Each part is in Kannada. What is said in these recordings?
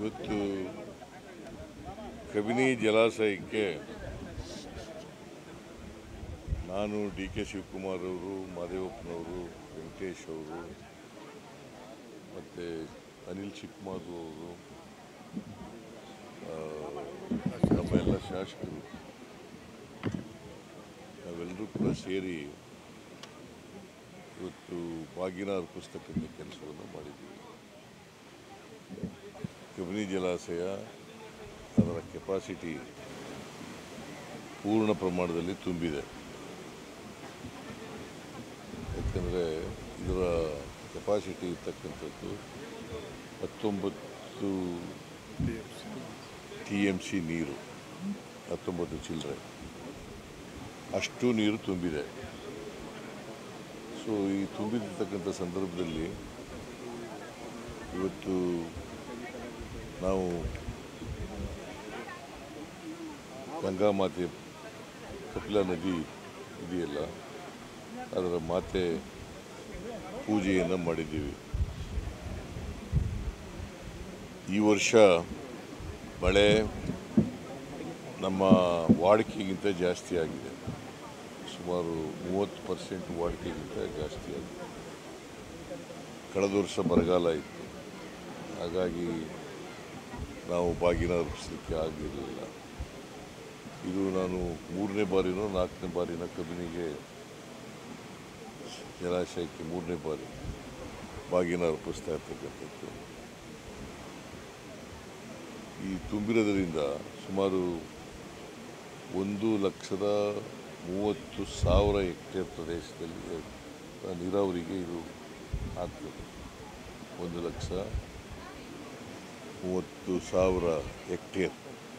ಇವತ್ತು ಕಬಿನಿ ಜಲಾಶಯಕ್ಕೆ ನಾನು ಡಿ ಕೆ ಶಿವಕುಮಾರ್ ಅವರು ಮಾದೇವಪ್ಪನವರು ವೆಂಕಟೇಶ್ ಅವರು ಮತ್ತು ಅನಿಲ್ ಚಿಕ್ಕಮಾದು ಅವರು ಆ, ನಮ್ಮ ಎಲ್ಲ ಶಾಸಕರು ನಾವೆಲ್ಲರೂ ಕೂಡ ಸೇರಿ ಇವತ್ತು ಬಾಗಿನ ಅರ್ಪಿಸ್ತಕ್ಕಂಥ ಕೆಲಸವನ್ನು ಮಾಡಿದ್ದೀವಿ ಕಬಿನಿ ಜಲಾಶಯ ಅದರ ಕೆಪಾಸಿಟಿ ಪೂರ್ಣ ಪ್ರಮಾಣದಲ್ಲಿ ತುಂಬಿದೆ ಯಾಕಂದರೆ ಇದರ ಕೆಪಾಸಿಟಿ ಇರ್ತಕ್ಕಂಥದ್ದು ಹತ್ತೊಂಬತ್ತು ಟಿ ಎಮ್ ಸಿ ನೀರು ಹತ್ತೊಂಬತ್ತು ಚಿಲ್ಲರೆ ಅಷ್ಟು ನೀರು ತುಂಬಿದೆ ಸೊ ಈ ತುಂಬಿರ್ತಕ್ಕಂಥ ಸಂದರ್ಭದಲ್ಲಿ ಇವತ್ತು ನಾವು ಗಂಗಾ ಮಾತೆ ಕಪಿಲಾ ನದಿ ಇದೆಯಲ್ಲ ಅದರ ಮಾತೆ ಪೂಜೆಯನ್ನು ಮಾಡಿದ್ದೀವಿ ಈ ವರ್ಷ ಮಳೆ ನಮ್ಮ ವಾಡಿಕೆಗಿಂತ ಜಾಸ್ತಿ ಆಗಿದೆ ಸುಮಾರು ಮೂವತ್ತು ಪರ್ಸೆಂಟ್ ವಾಡಿಕೆಗಿಂತ ಜಾಸ್ತಿ ಆಗಿದೆ ಕಳೆದ ವರ್ಷ ಬರಗಾಲ ಇತ್ತು ಹಾಗಾಗಿ ನಾವು ಬಾಗಿನ ಅರ್ಪಿಸಲಿಕ್ಕೆ ಆಗಿರಲಿಲ್ಲ ಇದು ನಾನು ಮೂರನೇ ಬಾರಿನೋ ನಾಲ್ಕನೇ ಬಾರಿನ ಕಬಿನಿಗೆ ಜಲಾಶಯಕ್ಕೆ ಮೂರನೇ ಬಾರಿ ಬಾಗಿನ ಅರ್ಪಿಸ್ತಾ ಇರ್ತಕ್ಕಂಥದ್ದು ಈ ತುಂಬಿರೋದ್ರಿಂದ ಸುಮಾರು ಒಂದು ಲಕ್ಷದ ಮೂವತ್ತು ಸಾವಿರ ಹೆಕ್ಟೇರ್ ಪ್ರದೇಶದಲ್ಲಿ ಆ, ನೀರಾವರಿಗೆ ಇದು ಆಗ್ತದೆ ಒಂದು ಲಕ್ಷ ಮೂವತ್ತು ಸಾವಿರ ಹೆಕ್ಟೇರ್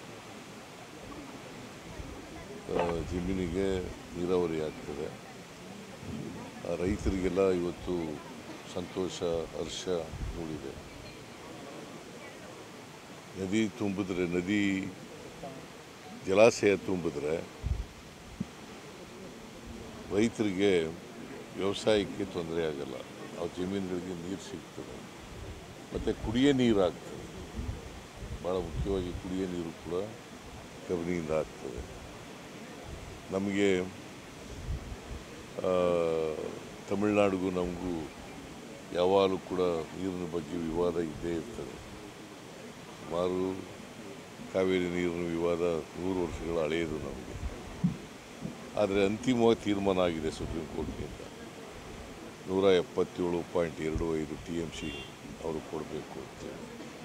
ಆ, ಜಮೀನಿಗೆ ನೀರಾವರಿ ಆಗ್ತದೆ ಆ ರೈತರಿಗೆಲ್ಲ ಇವತ್ತು ಸಂತೋಷ ಹರ್ಷ ಮೂಡಿದೆ ನದಿ ತುಂಬಿದ್ರೆ ನದಿ ಜಲಾಶಯ ತುಂಬಿದ್ರೆ ರೈತರಿಗೆ ವ್ಯವಸಾಯಕ್ಕೆ ತೊಂದರೆ ಆಗಲ್ಲ ಆ ಜಮೀನುಗಳಿಗೆ ನೀರು ಸಿಗ್ತದೆ ಮತ್ತು ಕುಡಿಯೋ ನೀರು ಆಗ್ತದೆ ಭಾಳ ಮುಖ್ಯವಾಗಿ ಕುಡಿಯೋ ನೀರು ಕೂಡ ಕಬಿನಿಯಿಂದ ಆಗ್ತದೆ ನಮಗೆ ಆ, ತಮಿಳ್ನಾಡಿಗೂ ನಮಗೂ ಯಾವಾಗಲೂ ಕೂಡ ನೀರಿನ ಬಗ್ಗೆ ವಿವಾದ ಇದ್ದೇ ಇರ್ತದೆ ಸುಮಾರು ಕಾವೇರಿ ನೀರಿನ ವಿವಾದ ನೂರು ವರ್ಷಗಳ ಹಳೆಯದು ನಮಗೆ ಆದರೆ ಅಂತಿಮವಾಗಿ ತೀರ್ಮಾನ ಆಗಿದೆ ಸುಪ್ರೀಂ ಕೋರ್ಟ್ನಿಂದ ನೂರ ಎಪ್ಪತ್ತೇಳು ಪಾಯಿಂಟ್ ಎರಡು ಐದು ಟಿ ಎಮ್ ಸಿ ಅವರು ಕೊಡಬೇಕು ಅಂತೇಳಿ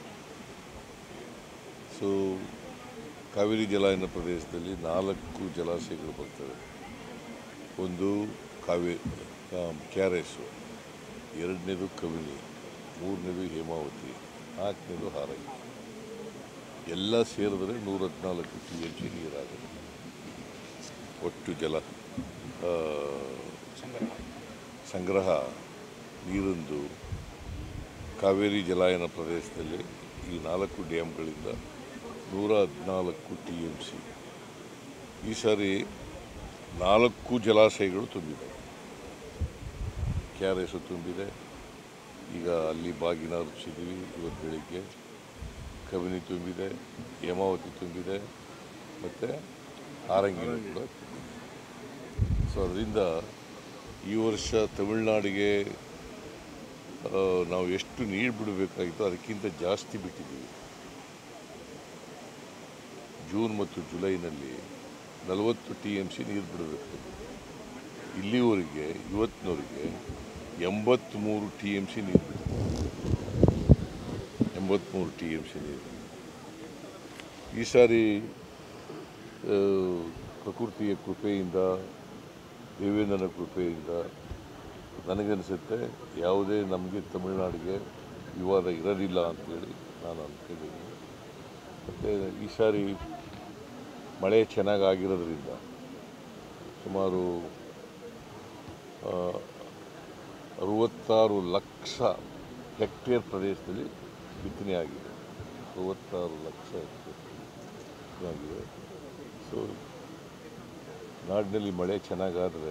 ಸೊ ಕಾವೇರಿ ಜಲಾಯನ ಪ್ರದೇಶದಲ್ಲಿ ನಾಲ್ಕು ಜಲಾಶಯಗಳು ಬರ್ತವೆ ಒಂದು ಕಾವೇ ಕೆ ಆರ್ ಎಸ್ಸು ಎರಡನೇದು ಕಬಿನಿ ಮೂರನೇದು ಹೇಮಾವತಿ ನಾಲ್ಕನೇದು ಹಾರಂಗಿ ಎಲ್ಲ ಸೇರಿದ್ರೆ ನೂರ ಹದಿನಾಲ್ಕು ಟಿ ಎಚ್ ಜಿ ನೀರಾಗುತ್ತೆ ಒಟ್ಟು ಜಲ ಆ, ಸಂಗ್ರಹ ನೀರಿಂದು ಕಾವೇರಿ ಜಲಾಯನ ಪ್ರದೇಶದಲ್ಲಿ ಈ ನಾಲ್ಕು ಡ್ಯಾಮ್ಗಳಿಂದ ನೂರ ಹದಿನಾಲ್ಕು ಟಿ ಎಮ್ ಸಿ ಈ ಸಾರಿ ನಾಲ್ಕು ಜಲಾಶಯಗಳು ತುಂಬಿದೆ ಕೆ ಆರ್ ಎಸ್ ತುಂಬಿದೆ ಈಗ ಅಲ್ಲಿ ಬಾಗಿನ ಅರ್ಪಿಸಿದ್ದೀವಿ ಇವತ್ತು ಬೆಳಿಗ್ಗೆ ಕಬಿನಿ ತುಂಬಿದೆ ಹೇಮಾವತಿ ತುಂಬಿದೆ ಮತ್ತು ಆರಂಗಿನೂ ಕೂಡ ತುಂಬಿದೆ ಸೊ ಅದರಿಂದ ಈ ವರ್ಷ ತಮಿಳ್ನಾಡಿಗೆ ಆ, ನಾವು ಎಷ್ಟು ನೀರು ಬಿಡಬೇಕಾಗಿತ್ತು ಅದಕ್ಕಿಂತ ಜಾಸ್ತಿ ಬಿಟ್ಟಿದ್ದೀವಿ ಜೂನ್ ಮತ್ತು ಜುಲೈನಲ್ಲಿ ನಲವತ್ತು ಟಿ ಎಮ್ ಸಿ ನೀರು ಬಿಡಬೇಕಾಗಿತ್ತು ಇಲ್ಲಿವರೆಗೆ ಇವತ್ತಿನವರೆಗೆ ಎಂಬತ್ತ್ಮೂರು ಟಿ ಎಮ್ ಸಿ ನೀರು ಬಿಟ್ಟಿದೆ ಎಂಬತ್ತ್ಮೂರು ಟಿ ಎಮ್ ಸಿ ನೀರು ಈ ಸಾರಿ ಆ, ಪ್ರಕೃತಿಯ ಕೃಪೆಯಿಂದ ದೇವೇಂದ್ರನ ಕೃಪೆಯಿಂದ ನನಗನ್ಸುತ್ತೆ ಯಾವುದೇ ನಮಗೆ ತಮಿಳುನಾಡಿಗೆ ವಿವಾದ ಇರೋದಿಲ್ಲ ಅಂತೇಳಿ ನಾನು ಅಂದ್ಕೊಂಡಿದ್ದೀನಿ ಮತ್ತು ಈ ಸಾರಿ ಮಳೆ ಚೆನ್ನಾಗಾಗಿರೋದ್ರಿಂದ ಸುಮಾರು ಆ, ಅರುವತ್ತಾರು ಲಕ್ಷ ಹೆಕ್ಟೇರ್ ಪ್ರದೇಶದಲ್ಲಿ ಬಿತ್ತನೆ ಆಗಿದೆ ಅರುವತ್ತಾರು ಲಕ್ಷ ಹೆಕ್ಟೇರ್ ಬಿತ್ತನೆ ಆಗಿದೆ ಸೊ ನಾಡಿನಲ್ಲಿ ಮಳೆ ಚೆನ್ನಾಗಾದರೆ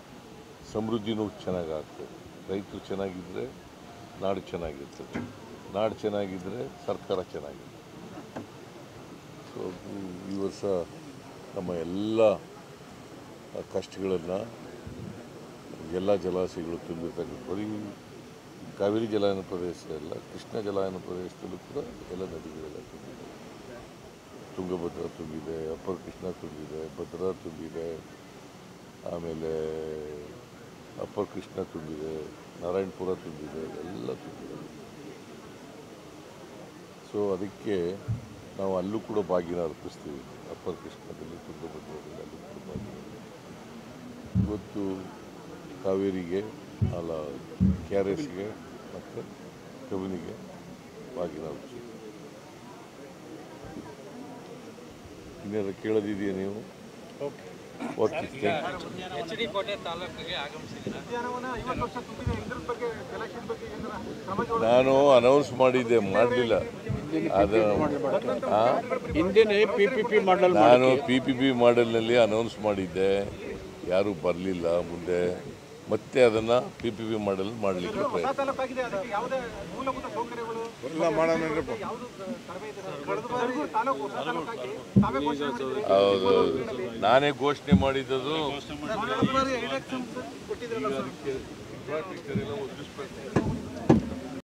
ಸಮೃದ್ಧಿನೂ ಚೆನ್ನಾಗಾಗ್ತದೆ ರೈತರು ಚೆನ್ನಾಗಿದ್ದರೆ ನಾಡು ಚೆನ್ನಾಗಿರ್ತದೆ ನಾಡು ಚೆನ್ನಾಗಿದ್ದರೆ ಸರ್ಕಾರ ಚೆನ್ನಾಗಿದೆ ಸೊ ಅದು ಈ ವರ್ಷ ನಮ್ಮ ಎಲ್ಲ ಕಷ್ಟಗಳನ್ನು ಎಲ್ಲ ಜಲಾಶಯಗಳು ತುಂಬಿರ್ತಕ್ಕಂಥ ಬರೀ ಕಾವೇರಿ ಜಲಾಯನ ಪ್ರದೇಶ ಎಲ್ಲ ಕೃಷ್ಣ ಜಲಾಯನ ಪ್ರದೇಶದಲ್ಲೂ ಕೂಡ ಎಲ್ಲ ನದಿಗಳೆಲ್ಲ ತುಂಬಿದೆ ತುಂಗಭದ್ರಾ ತುಂಬಿದೆ ಅಪ್ಪರ್ ಕೃಷ್ಣ ತುಂಬಿದೆ ಭದ್ರಾ ತುಂಬಿದೆ ಆಮೇಲೆ ಅಪ್ಪರ್ ಕೃಷ್ಣ ತುಂಬಿದೆ ನಾರಾಯಣಪುರ ತುಂಬಿದೆ ಎಲ್ಲ ತುಂಬಿದೆ ಸೊ ಅದಕ್ಕೆ ನಾವು ಅಲ್ಲೂ ಕೂಡ ಬಾಗಿನ ಅರ್ಪಿಸ್ತೀವಿ ಅಪ್ಪರ್ ಕೃಷ್ಣದಲ್ಲಿ ತುಂಗಭದ್ರದಲ್ಲಿ ಅಲ್ಲೂ ಕೂಡ ಬಾಗಿನ ಇವತ್ತು ಕಾವೇರಿಗೆ ಅಲ್ಲ ಕೆ ಆರ್ ಎಸ್ಗೆ ಮತ್ತು ಕಬಿನಿಗೆ ಬಾಗಿನ ಅರ್ಪಿಸ್ತೀವಿ ಇನ್ನೇನು ಕೇಳೋದಿದೆಯಾ ನೀವು okay thank you H D Kote ತಾಲೂಕಿಗೆ ಆಗಮಿಸಿದ್ದೀರಾ ಉದ್ಯಾನವನ ಐವತ್ತು ವರ್ಷ ತುಂಬಿದೆ ಇದ್ರ ಬಗ್ಗೆ ಎಲೆಕ್ಷನ್ ಬಗ್ಗೆ ಏನಾರ ಕ್ರಮ ನಾನು ಅನೌನ್ಸ್ ಮಾಡಿದ್ದೆ ಮಾಡಲಿಲ್ಲ ಅದು ಆ? ಹಿಂದಿನ ಪಿ ಪಿ ಪಿ ಮಾಡಲ್ ನಾನು ಪಿ ಪಿ ಪಿ ಮಾಡೆಲ್ನಲ್ಲಿ ಅನೌನ್ಸ್ ಮಾಡಿದ್ದೆ ಯಾರೂ ಬರಲಿಲ್ಲ ಮುಂದೆ ಮತ್ತೆ ಅದನ್ನು ಪಿ ಪಿ ಪಿ ಮಾಡೆಲ್ ಮಾಡಲಿಕ್ಕೆ ಹೊಸ ಪ್ರಯತ್ನ ತಾಲೂಕಾಗಿದೆ ಅದಕ್ಕೆ ಯಾವುದೇ ಮೂಲಭೂತ ಸೌಕರ್ಯಗಳು ಯಾವುದು ಕಡಿಮೆ ಇದೆ ಸರ್. ಕಳೆದ ಬಾರಿ ತಾಲೂಕು ಹೊಸ ತಾಲೂಕಾಗಿ ತಾವೇ ಘೋಷಣೆ ಮಾಡಿದ್ರಿ ಹೌದು ಹೌದು. ನಾನೇ ಘೋಷಣೆ ಮಾಡಿದ್ದದು ಕಳೆದ ಬಾರಿ ಐದು ಲಕ್ಷ ಕೊಟ್ಟಿದ್ರಲ್ಲ ಸರ್ ಇನ್ಫ್ರಾಸ್ಟ್ರಕ್ಚರ್ ಎಲ್ಲ ಒದಗಿಸ್ಬೇಕು